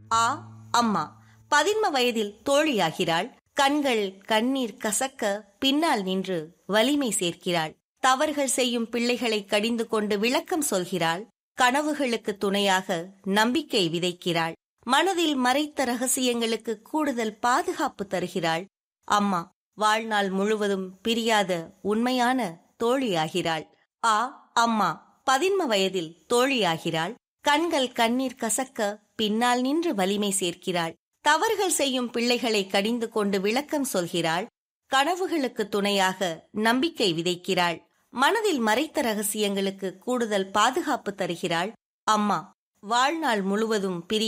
ஆ அம்மா பதின்ம வயதில் தோழியாகிறாள் கண்கள் கண்ணீர் கசக்க பின்னால் நின்று வலிமை சேர்க்கிறாள் தவறுகள் செய்யும் பிள்ளைகளை கடிந்து கொண்டு விளக்கம் சொல்கிறாள் கனவுகளுக்கு துணையாக நம்பிக்கை விதைக்கிறாள் மனதில் மறைத்த ரகசியங்களுக்கு கூடுதல் பாதுகாப்பு தருகிறாள் அம்மா வாழ்நாள் முழுவதும் பிரியாத உண்மையான தோழியாகிறாள் ஆ அம்மா பதின்ம வயதில் தோழியாகிறாள் கண்கள் கண்ணீர் கசக்க பின்னால் நின்று வலிமை சேர்க்கிறாள் தவறுகள் செய்யும் பிள்ளைகளை கடிந்து கொண்டு விளக்கம் சொல்கிறாள் கனவுகளுக்கு துணையாக நம்பிக்கை விதைக்கிறாள் மனதில் மறைத்த ரகசியங்களுக்கு கூடுதல் பாதுகாப்பு தருகிறாள் அம்மா வாழ்நாள் முழுவதும் பிரி